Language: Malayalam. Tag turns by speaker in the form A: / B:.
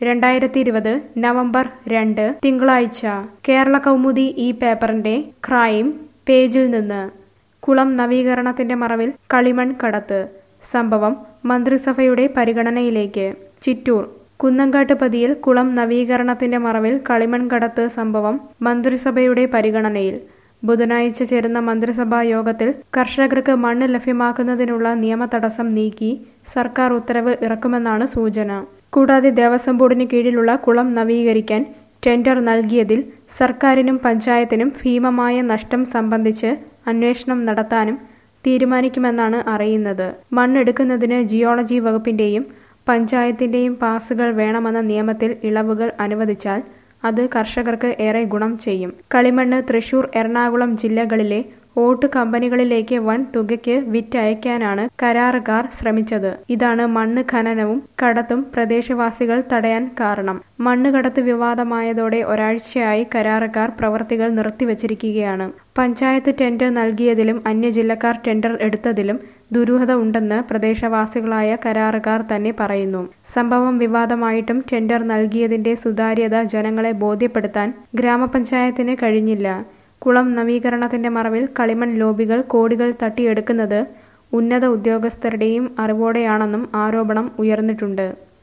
A: രണ്ടായിരത്തി ഇരുപത് നവംബർ രണ്ട് തിങ്കളാഴ്ച കേരള കൗമുദി ഈ പേപ്പറിന്റെ ക്രൈം പേജിൽ നിന്ന് കുളം നവീകരണത്തിന്റെ മറവിൽ കളിമൺ കടത്ത് സംഭവം മന്ത്രിസഭയുടെ പരിഗണനയിലേക്ക് ചിറ്റൂർ കുന്നങ്കാട്ട് പതിയിൽ കുളം നവീകരണത്തിന്റെ മറവിൽ കളിമൺ കടത്ത് സംഭവം മന്ത്രിസഭയുടെ പരിഗണനയിൽ ബുധനാഴ്ച ചേരുന്ന മന്ത്രിസഭാ യോഗത്തിൽ കർഷകർക്ക് മണ്ണ് ലഭ്യമാക്കുന്നതിനുള്ള നിയമ തടസ്സം നീക്കി സർക്കാർ ഉത്തരവ് ഇറക്കുമെന്നാണ് സൂചന കൂടാതെ ദേവസ്വം ബോർഡിന് കീഴിലുള്ള കുളം നവീകരിക്കാൻ ടെൻഡർ നൽകിയതിൽ സർക്കാരിനും പഞ്ചായത്തിനും ഭീമമായ നഷ്ടം സംബന്ധിച്ച് അന്വേഷണം നടത്താനും തീരുമാനിക്കുമെന്നാണ് അറിയുന്നത് മണ്ണെടുക്കുന്നതിന് ജിയോളജി വകുപ്പിന്റെയും പഞ്ചായത്തിന്റെയും പാസുകൾ വേണമെന്ന നിയമത്തിൽ ഇളവുകൾ അനുവദിച്ചാൽ അത് കർഷകർക്ക് ഏറെ ഗുണം ചെയ്യും കളിമണ്ണ് തൃശൂർ എറണാകുളം ജില്ലകളിലെ ഓട്ട് കമ്പനികളിലേക്ക് വൻ തുകയ്ക്ക് വിറ്റയക്കാനാണ് കരാറുകാർ ശ്രമിച്ചത് ഇതാണ് മണ്ണ് ഖനനവും കടത്തും പ്രദേശവാസികൾ തടയാൻ കാരണം മണ്ണ് കടത്ത് വിവാദമായതോടെ ഒരാഴ്ചയായി കരാറുകാർ പ്രവർത്തികൾ നിർത്തിവച്ചിരിക്കുകയാണ് പഞ്ചായത്ത് ടെൻഡർ നൽകിയതിലും അന്യജില്ലക്കാർ ടെൻഡർ എടുത്തതിലും ദുരൂഹത ഉണ്ടെന്ന് പ്രദേശവാസികളായ കരാറുകാർ തന്നെ പറയുന്നു സംഭവം വിവാദമായിട്ടും ടെൻഡർ നൽകിയതിന്റെ സുതാര്യത ജനങ്ങളെ ബോധ്യപ്പെടുത്താൻ ഗ്രാമപഞ്ചായത്തിന് കഴിഞ്ഞില്ല കുളം നവീകരണത്തിന്റെ മറവിൽ കളിമൺ ലോബികൾ കോടികൾ തട്ടിയെടുക്കുന്നത് ഉന്നത ഉദ്യോഗസ്ഥരുടെയും അറിവോടെയാണെന്നും ആരോപണം ഉയർന്നിട്ടുണ്ട്